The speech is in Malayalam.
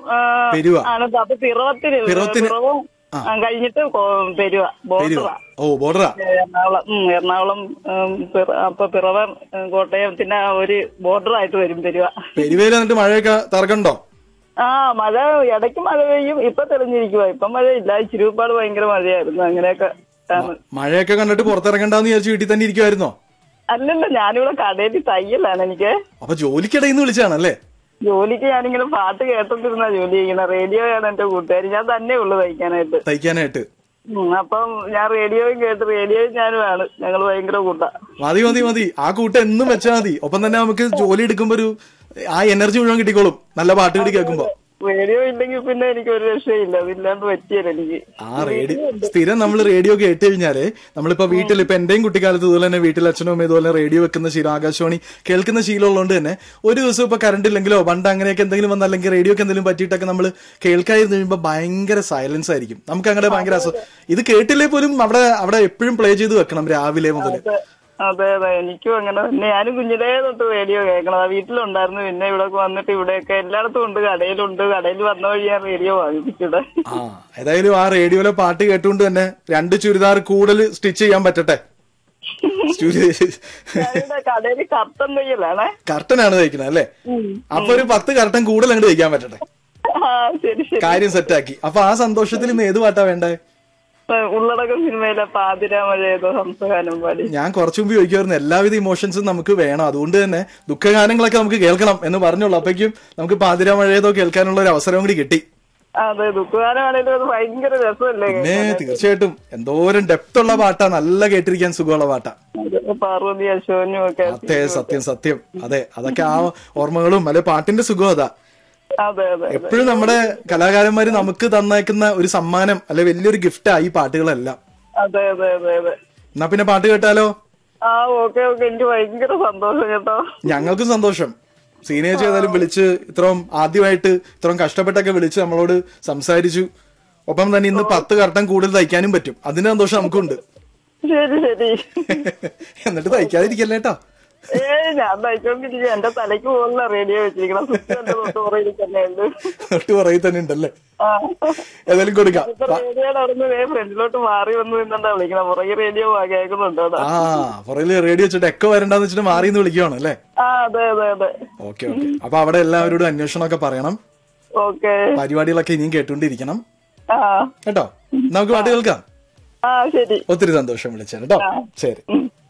ആ, പെരുവ. ആണ് അപ്പൊ പിറവത്തിന് പിറവത്തിന്- പിറവും ആ, കഴിഞ്ഞിട്ട് കോ- പെരുവ പെരുവ ബോർഡറാ ഓ ബോർഡറാ എറണാകുളം ഉം, എറണാകുളം ഉം, പിറ- അപ്പൊ പിറവം ഉം, കോട്ടയത്തിന്റെ ആ ഒരു ബോർഡർ ആയിട്ട് വരും പെരുവ പെരുവേല് എന്നിട്ട് മഴയൊക്കെ തറക്കണ്ടോ ആ മഴ ഇടയ്ക്ക് മഴ പെയ്യും ഇപ്പൊ തെളിഞ്ഞിരിക്കുവാ ഇപ്പൊ മഴയില്ല ഇച്ചിരിപ്പാട് ഭയങ്കര മഴയായിരുന്നു അങ്ങനെയൊക്കെ ആണ് മഴയൊക്കെ കണ്ടിട്ട് പുറത്തിറങ്ങണ്ടെന്ന് വിചാരിച്ച് വീട്ടിൽ തന്നെ ഇരിക്കുമായിരുന്നോ അല്ലല്ല ഞാനിവിടെ കടയിൽ തയ്യലാണ് എനിക്ക് അപ്പൊ ജോലിക്കിടയിൽ നിന്ന് വിളിച്ചാണല്ലേ ജോലിക്ക് ഞാനിങ്ങനെ പാട്ട് കേട്ടോണ്ടിരുന്ന ജോലി ചെയ്യുന്ന റേഡിയോയാണ് എന്റെ കൂട്ടുകാരി ഞാൻ തന്നെ ഉള്ളു തയ്ക്കാനായിട്ട് തയ്ക്കാനായിട്ട് ഉം, അപ്പം ഞാൻ റേഡിയോയും കേട്ട് റേഡിയോയും ഞാനുമാണ് ഞങ്ങൾ ഭയങ്കര കൂട്ടാ മതി മതി മതി ആ കൂട്ടം എന്നും വെച്ചാൽ മതി ഒപ്പം തന്നെ നമുക്ക് ജോലി എടുക്കുമ്പോ ഒരു ആ എനർജി മുഴുവൻ കിട്ടിക്കോളും നല്ല പാട്ട് കൂടി കേൾക്കുമ്പോ റേഡിയോ ഇല്ലെങ്കിൽ പിന്നെ എനിക്ക് ഒരു രക്ഷയില്ല അതില്ലാണ്ട് പറ്റിയല്ല എനിക്ക് ആ റേഡിയോ സ്ഥിരം നമ്മൾ റേഡിയോ കേട്ട് കഴിഞ്ഞാല് നമ്മളിപ്പോ വീട്ടിൽ ഇപ്പൊ എന്റെയും കുട്ടിക്കാലത്ത് ഇതുപോലെ തന്നെ വീട്ടിൽ അച്ഛനും അമ്മയും ഇതുപോലെ റേഡിയോ വെക്കുന്ന ശീലം ആകാശവാണി കേൾക്കുന്ന ശീലം ഉള്ളതുകൊണ്ട് തന്നെ ഒരു ദിവസം ഇപ്പൊ കറണ്ട് ഇല്ലെങ്കിലോ പണ്ട് അങ്ങനെയൊക്കെ എന്തെങ്കിലും വന്ന അല്ലെങ്കിൽ റേഡിയോക്ക് എന്തെങ്കിലും പറ്റിയിട്ടൊക്കെ നമ്മൾ കേൾക്കാതിരുന്ന് കഴിയുമ്പോൾ ഭയങ്കര സൈലൻസ് ആയിരിക്കും നമുക്ക് അങ്ങനെ ഭയങ്കര അസ ഇത് കേട്ടില്ലേ പോലും അവിടെ അവിടെ എപ്പോഴും പ്ലേ ചെയ്ത് വെക്കണം രാവിലെ മുതൽ അതെ അതെ എനിക്കും അങ്ങനെ തന്നെ ഞാനും കുഞ്ഞിലേ തൊട്ട് റേഡിയോ കേൾക്കണതാ വീട്ടിലുണ്ടായിരുന്നു പിന്നെ ഇവിടെ വന്നിട്ട് ഇവിടെയൊക്കെ എല്ലായിടത്തും ഉണ്ട് കടയിലുണ്ട് കടയിൽ വന്ന വഴി ഞാൻ റേഡിയോ വാങ്ങിപ്പിച്ചത് ആ ഏതായാലും ആ റേഡിയോയിലെ പാട്ട് കേട്ടുകൊണ്ട് തന്നെ രണ്ട് ചുരിദാർ കൂടുതൽ സ്റ്റിച്ച് ചെയ്യാൻ പറ്റട്ടെ ഞാനിവിടെ കടയിൽ കർത്തൻ തയ്യലാണേ കർട്ടനാണ് തയ്ക്കുന്നത് അല്ലേ അപ്പൊ ഒരു പത്ത് കർട്ടൻ കൂടുതൽ അങ്ങോട്ട് തയ്ക്കാൻ പറ്റട്ടെ ആ ശരി ശരി കാര്യം സെറ്റാക്കി അപ്പൊ ആ സന്തോഷത്തിൽ ഇന്ന് ഏത് പാട്ടാ വേണ്ടേ ഉള്ളടക്കം സിനിമയിലെ പാതിര മഴ ഏതോ ഹംസഗാനം പാടി ഞാൻ കുറച്ചു മുമ്പ് ചോദിക്കുമായിരുന്നു എല്ലാവിധ ഇമോഷൻസും നമുക്ക് വേണം അതുകൊണ്ട് തന്നെ ദുഃഖഗാനങ്ങളൊക്കെ നമുക്ക് കേൾക്കണം എന്ന് പറഞ്ഞുള്ളൂ അപ്പോഴേക്കും നമുക്ക് പാതിര മഴയതോ കേൾക്കാനുള്ള ഒരു അവസരം കൂടി കിട്ടി അതെ ദുഃഖഗാനമാണേലും അത് ഭയങ്കര രസമല്ലേ പിന്നെ തീർച്ചയായിട്ടും എന്തോരം ഡെപ്ത് ഉള്ള പാട്ടാ നല്ല കേട്ടിരിക്കാൻ സുഖമുള്ള പാട്ടാ കേൾക്കാൻ? പാർവതി അശോകനും ഒക്കെ അതെ സത്യം സത്യം അതെ അതൊക്കെ ആ ഓർമ്മകളും അല്ലെ പാട്ടിന്റെ സുഖം അതാ അതെ അതെ എപ്പോഴും നമ്മുടെ കലാകാരന്മാര് നമുക്ക് തന്നേക്കുന്ന ഒരു സമ്മാനം അല്ലെ വലിയൊരു ഗിഫ്റ്റാ ഈ പാട്ടുകളെല്ലാം അതെ അതെ അതെ അതെ എന്നാ പിന്നെ പാട്ട് കേട്ടാലോ ആ ഓക്കെ ഓക്കെ എനിക്ക് ഭയങ്കര സന്തോഷം കേട്ടോ ഞങ്ങൾക്കും സന്തോഷം സീനിയർ ചെയ്താലും വിളിച്ച് ഇത്രയും ആദ്യമായിട്ട് ഇത്രയും കഷ്ടപ്പെട്ടൊക്കെ വിളിച്ച് നമ്മളോട് സംസാരിച്ചു ഒപ്പം തന്നെ ഇന്ന് പത്ത് കർട്ടൻ കൂടുതൽ തയ്ക്കാനും പറ്റും അതിന്റെ സന്തോഷം നമുക്കുണ്ട് ശരി ശരി എന്നിട്ട് തയ്ക്കാതിരിക്കല്ലേ കേട്ടോ ഏ ഞാൻ തയ്ച്ചോണ്ടിരിക്കും എന്റെ തലയ്ക്ക് പോകുന്ന റേഡിയോ വെച്ചിരിക്കണം സ്വിച്ച് എന്റെ തൊട്ട് പുറകിൽ തന്നെ ഉണ്ട് തൊട്ട് പറയി തന്നെ ഉണ്ടല്ലേ ആ ഏതായാലും കൊടുക്കാം ഇപ്പൊ റേഡിയോയുടെ അവിടെ നിന്ന് ഫ്രണ്ടിലോട്ട് മാറി വന്ന് നിന്നാ വിളിക്കണം പുറകെ റേഡിയോ കേൾക്കുന്നുണ്ട് അവിടെ ആ പുറകില് റേഡിയോ വെച്ചിട്ട് എക്കോ വരണ്ടെന്ന് വെച്ചിട്ട് മാറി എന്ന് വിളിക്കുവാണ് അല്ലേ ആ അതെ അതെ അതെ ഓക്കെ ഓക്കെ അപ്പൊ അവിടെ എല്ലാവരോടും അന്വേഷണമൊക്കെ പറയണം ഓക്കെ പരിപാടികളൊക്കെ ഇനിയും കേട്ടുകൊണ്ടിരിക്കണം ആ കേട്ടോ നമുക്ക് പാട്ട് കേൾക്കാം ആ ശരി ഒത്തിരി സന്തോഷം വിളിച്ചാൽ കേട്ടോ ശരി ഉം